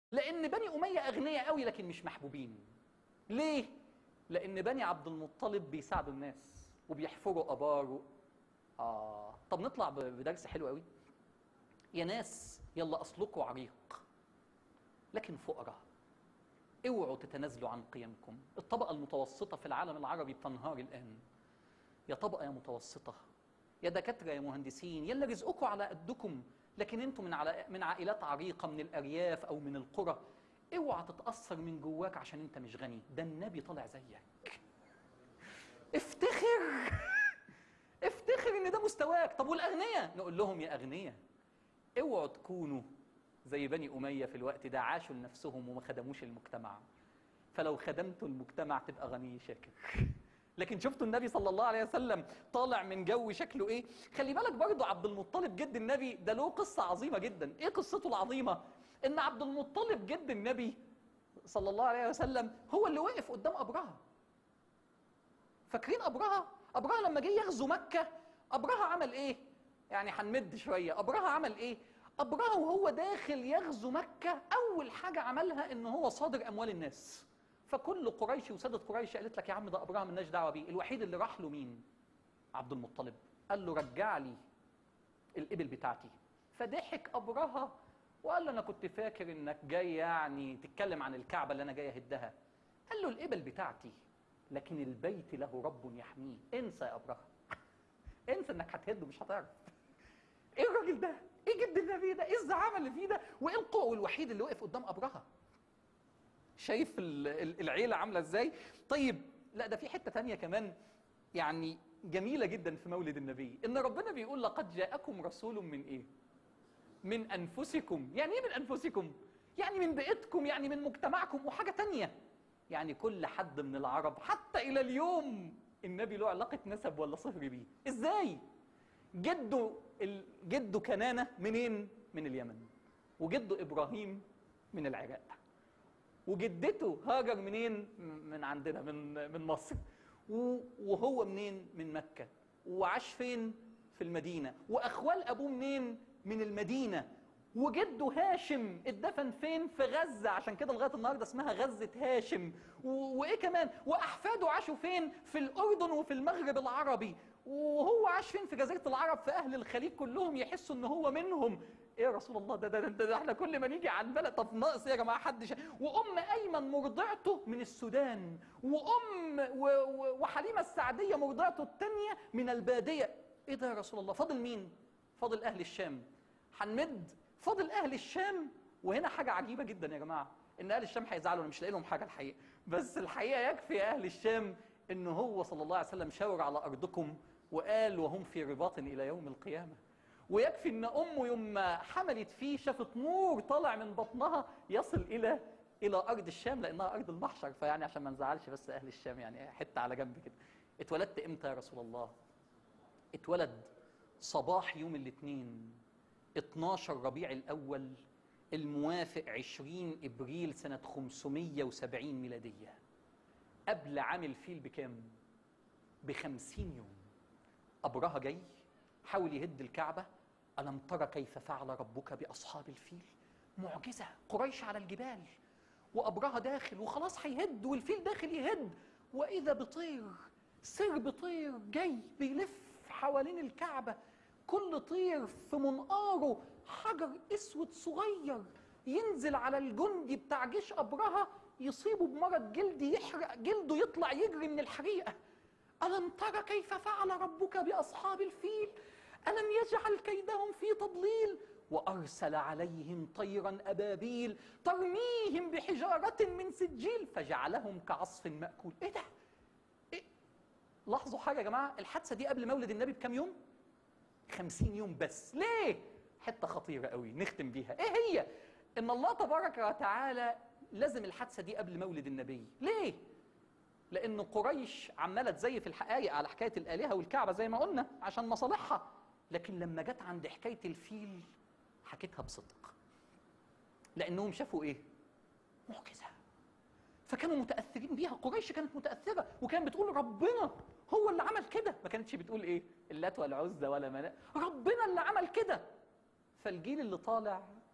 لان بني اميه اغنياء قوي لكن مش محبوبين ليه لان بني عبد المطلب بيساعدوا الناس وبيحفروا ابار اه طب نطلع ب- بدرس حلو قوي يا ناس يلا اصلكوا عريق لكن فقراء اوعوا تتنازلوا عن قيمكم الطبقه المتوسطه في العالم العربي بتنهار الان يا طبقه يا متوسطه يا دكاتره يا مهندسين يلا رزقكم على قدكم لكن انتم من على من عائلات عريقه من الارياف او من القرى اوعى تتاثر من جواك عشان انت مش غني ده النبي طالع زيك افتخر افتخر ان ده مستواك طب والاغنياء نقول لهم يا اغنياء اوعوا تكونوا زي بني اميه في الوقت ده عاشوا لنفسهم وما خدموش المجتمع فلو خدمتوا المجتمع تبقى غني شاكر لكن شفتوا النبي صلى الله عليه وسلم طالع من جو شكله ايه خلي بالك برضو عبد المطلب جد النبي ده له قصه عظيمه جدا ايه قصته العظيمه ان عبد المطلب جد النبي صلى الله عليه وسلم هو اللي وقف قدام ابرهه فاكرين ابرهه ابرهه لما جه يغزو مكه ابرهه عمل ايه يعني هنمد شويه ابرهه عمل ايه ابرهه وهو داخل يغزو مكه اول حاجه عملها ان هو صادر اموال الناس فكل قريش وساده قريش قالت لك يا عم ده ابرهه ملناش دعوه بيه الوحيد اللي راح له مين عبد المطلب قال له رجع لي الابل بتاعتي فضحك ابرهه وقال له انا كنت فاكر انك جاي يعني تتكلم عن الكعبه اللي انا جاي اهدها قال له الابل بتاعتي لكن البيت له رب يحميه انسى يا ابرهه انسى انك هتهده مش هتعرف ايه الراجل ده ايه جد النبي ده ايه الزعامه اللي فيه ده وايه القوه الوحيد اللي وقف قدام ابرهه شايف ال- ال- العيله عامله ازاي طيب لا ده في حته تانية كمان يعني جميله جدا في مولد النبي ان ربنا بيقول لقد جاءكم رسول من ايه من انفسكم يعني ايه من انفسكم يعني من بيئتكم يعني من مجتمعكم وحاجه تانية يعني كل حد من العرب حتى الى اليوم النبي له علاقه نسب ولا صهر بيه ازاي جده ال- جده كنانه منين من اليمن وجده ابراهيم من العراق وجدته هاجر منين من عندنا من من مصر و- وهو منين من مكة وعاش فين في المدينة وأخوال أبوه منين من المدينة وجده هاشم اتدفن فين في غزة عشان كده لغاية النهاردة اسمها غزة هاشم و- وإيه كمان وأحفاده عاشوا فين في الأردن وفي المغرب العربي وهو عاش فين في جزيرة العرب في أهل الخليج كلهم يحسوا إن هو منهم إيه يا رسول الله ده ده, ده, ده, ده احنا كل ما نيجي على البلد طب ناقص إيه يا جماعة حد شا... وأم أيمن مرضعته من السودان وأم و... و... وحليمة السعدية مرضعته الثانية من البادية إيه ده يا رسول الله فاضل مين؟ فاضل أهل الشام هنمد فاضل أهل الشام وهنا حاجة عجيبة جدا يا جماعة إن أهل الشام هيزعلوا أنا مش لاقي لهم حاجة الحقيقة بس الحقيقة يكفي يا أهل الشام إن هو صلى الله عليه وسلم شاور على أرضكم وقال وهم في رباط إلى يوم القيامة ويكفي ان امه يوم ما حملت فيه شافت نور طالع من بطنها يصل الى الى ارض الشام لانها ارض المحشر فيعني عشان ما نزعلش بس اهل الشام يعني حته على جنب كده اتولدت امتى يا رسول الله اتولد صباح يوم الاثنين 12 ربيع الاول الموافق 20 ابريل سنه 570 ميلاديه قبل عام الفيل بكام بخمسين يوم أبرهة جاي حاول يهد الكعبة ألم ترى كيف فعل ربك بأصحاب الفيل معجزة قريش على الجبال وأبرهة داخل وخلاص هيهد والفيل داخل يهد وإذا بطير سرب طير جاي بيلف حوالين الكعبة كل طير في منقاره حجر اسود صغير ينزل على الجندي بتاع جيش أبرهة يصيبه بمرض جلدي يحرق جلده يطلع يجري من الحريقة ألم تر كيف فعل ربك بأصحاب الفيل ألم يجعل كيدهم في تضليل وأرسل عليهم طيرا أبابيل ترميهم بحجارة من سجيل فجعلهم كعصف مأكول إيه ده؟ إيه؟ لاحظوا حاجة يا جماعة الحادثة دي قبل مولد النبي بكام يوم؟ خمسين يوم بس ليه؟ حتة خطيرة قوي نختم بيها إيه هي؟ إن الله تبارك وتعالى لازم الحادثة دي قبل مولد النبي ليه؟ لان قريش عماله تزيف الحقائق على حكايه الالهه والكعبه زي ما قلنا عشان مصالحها لكن لما جت عند حكايه الفيل حكيتها بصدق لانهم شافوا ايه معجزه فكانوا متاثرين بيها قريش كانت متاثره وكانت بتقول ربنا هو اللي عمل كده ما كانتش بتقول ايه اللات والعزى ولا مناء ربنا اللي عمل كده فالجيل اللي طالع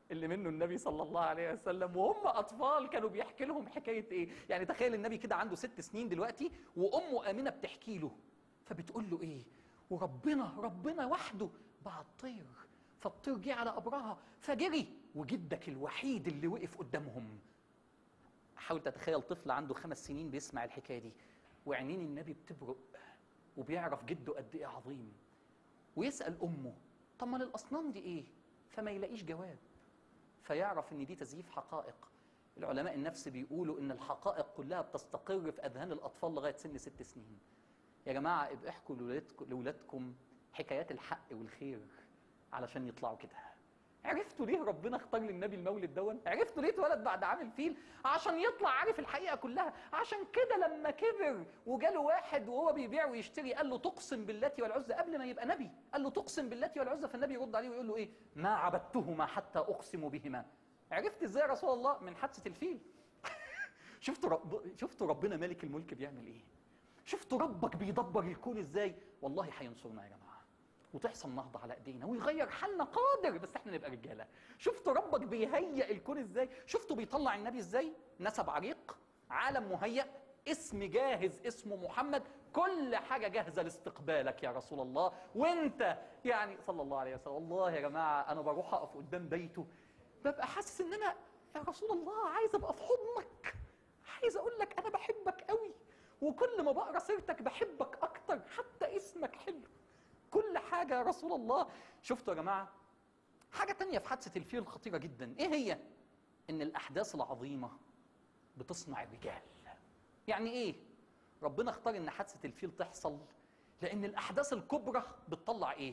اللي منه النبي صلى الله عليه وسلم وهم اطفال كانوا بيحكي لهم حكايه ايه يعني تخيل النبي كده عنده ست سنين دلوقتي وامه امنه بتحكي له فبتقول له ايه وربنا ربنا وحده بعت طير فالطير جه على ابرهه فجري وجدك الوحيد اللي وقف قدامهم حاول تتخيل طفل عنده خمس سنين بيسمع الحكايه دي وعينين النبي بتبرق وبيعرف جده قد ايه عظيم ويسال امه طب ما الاصنام دي ايه فما يلاقيش جواب فيعرف ان دي تزييف حقائق العلماء النفس بيقولوا ان الحقائق كلها بتستقر في اذهان الاطفال لغايه سن ست سنين يا جماعه ابقى احكوا لولادكم لاولادكم حكايات الحق والخير علشان يطلعوا كده عرفتوا ليه ربنا اختار للنبي المولد دون عرفتوا ليه اتولد بعد عام الفيل عشان يطلع عارف الحقيقه كلها عشان كده لما كبر وجاله واحد وهو بيبيع ويشتري قال له تقسم باللات والعزى قبل ما يبقى نبي قال له تقسم باللات والعزى فالنبي يرد عليه ويقول له ايه ما عبدتهما حتى اقسم بهما عرفت ازاي يا رسول الله من حادثه الفيل شفتوا رب... شفتوا ربنا مالك الملك بيعمل ايه شفتوا ربك بيدبر الكون ازاي والله هينصرنا يا جماعه وتحصل نهضه على ايدينا ويغير حالنا قادر بس احنا نبقى رجاله شفتوا ربك بيهيئ الكون ازاي شفتوا بيطلع النبي ازاي نسب عريق عالم مهيئ اسم جاهز اسمه محمد كل حاجة جاهزة لاستقبالك يا رسول الله وانت يعني صلى الله عليه وسلم والله يا جماعة انا بروح اقف قدام بيته ببقى حاسس ان انا يا رسول الله عايز ابقى في حضنك عايز اقول لك انا بحبك قوي وكل ما بقرا سيرتك بحبك اكتر حتى اسمك حلو كل حاجة يا رسول الله شفتوا يا جماعة حاجة تانية في حادثة الفيل خطيرة جدا ايه هي ان الاحداث العظيمة بتصنع الرجال يعني ايه ربنا اختار ان حادثة الفيل تحصل لان الاحداث الكبرى بتطلع ايه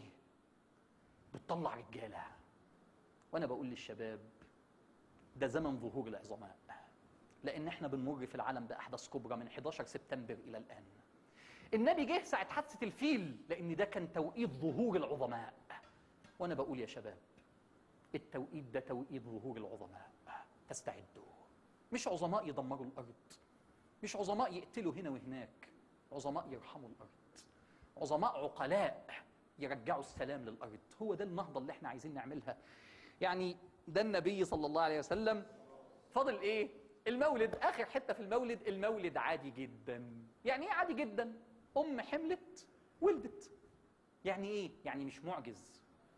بتطلع رجالة وانا بقول للشباب ده زمن ظهور العظماء لان احنا بنمر في العالم باحداث كبرى من 11 سبتمبر الى الان النبي جه ساعة حادثة الفيل لأن ده كان توقيت ظهور العظماء وأنا بقول يا شباب التوقيت ده توقيت ظهور العظماء فاستعدوا مش عظماء يدمروا الأرض مش عظماء يقتلوا هنا وهناك عظماء يرحموا الأرض عظماء عقلاء يرجعوا السلام للأرض هو ده النهضة اللي احنا عايزين نعملها يعني ده النبي صلى الله عليه وسلم فاضل ايه المولد اخر حته في المولد المولد عادي جدا يعني ايه عادي جدا ام حملت ولدت يعني ايه يعني مش معجز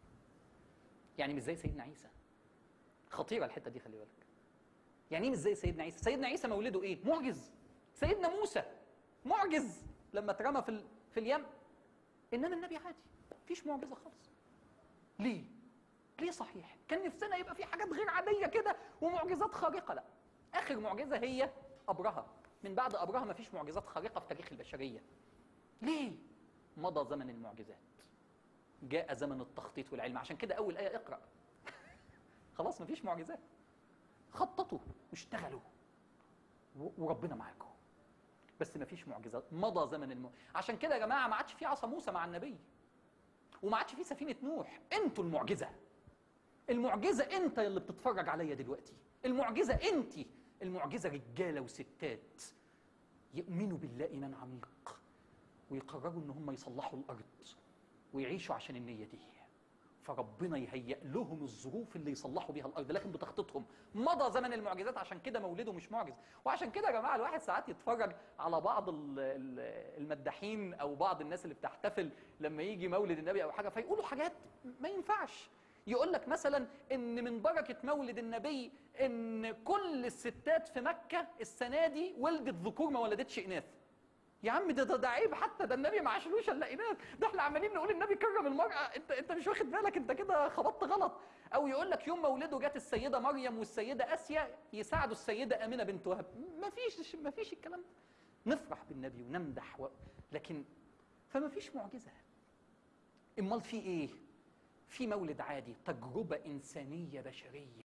يعني مش زي سيدنا عيسى خطيره الحته دي خلي بالك يعني ايه مش زي سيدنا عيسى سيدنا عيسى مولده ايه معجز سيدنا موسى معجز لما اترمى في ال... في اليم انما النبي عادي مفيش معجزه خالص ليه ليه صحيح كان نفسنا يبقى في حاجات غير عاديه كده ومعجزات خارقه لا اخر معجزه هي ابرهه من بعد ابرهه مفيش معجزات خارقه في تاريخ البشريه ليه مضى زمن المعجزات جاء زمن التخطيط والعلم عشان كده اول ايه اقرا خلاص مفيش معجزات خططوا واشتغلوا و- وربنا معاكم بس مفيش معجزات مضى زمن الم... عشان كده يا جماعه ما عادش في عصا موسى مع النبي وما عادش في سفينه نوح انتوا المعجزه المعجزه انت اللي بتتفرج عليا دلوقتي المعجزه انت المعجزه رجاله وستات يؤمنوا بالله ايمان عميق ويقرروا ان هم يصلحوا الارض ويعيشوا عشان النيه دي فربنا يهيئ لهم الظروف اللي يصلحوا بيها الارض لكن بتخطيطهم مضى زمن المعجزات عشان كده مولده مش معجز وعشان كده يا جماعه الواحد ساعات يتفرج على بعض ال- ال- المداحين او بعض الناس اللي بتحتفل لما يجي مولد النبي او حاجه فيقولوا حاجات ما ينفعش يقول لك مثلا ان من بركه مولد النبي ان كل الستات في مكه السنه دي ولدت ذكور ما ولدتش اناث يا عم ده ده, ده عيب حتى ده النبي ما عاشلوش الا اناث ده احنا عمالين نقول النبي كرم المراه انت انت مش واخد بالك انت كده خبطت غلط او يقول لك يوم مولده جت السيده مريم والسيده اسيا يساعدوا السيده امنه بنت وهب ما فيش ما فيش الكلام ده نفرح بالنبي ونمدح و... لكن فما فيش معجزه امال في ايه في مولد عادي تجربه انسانيه بشريه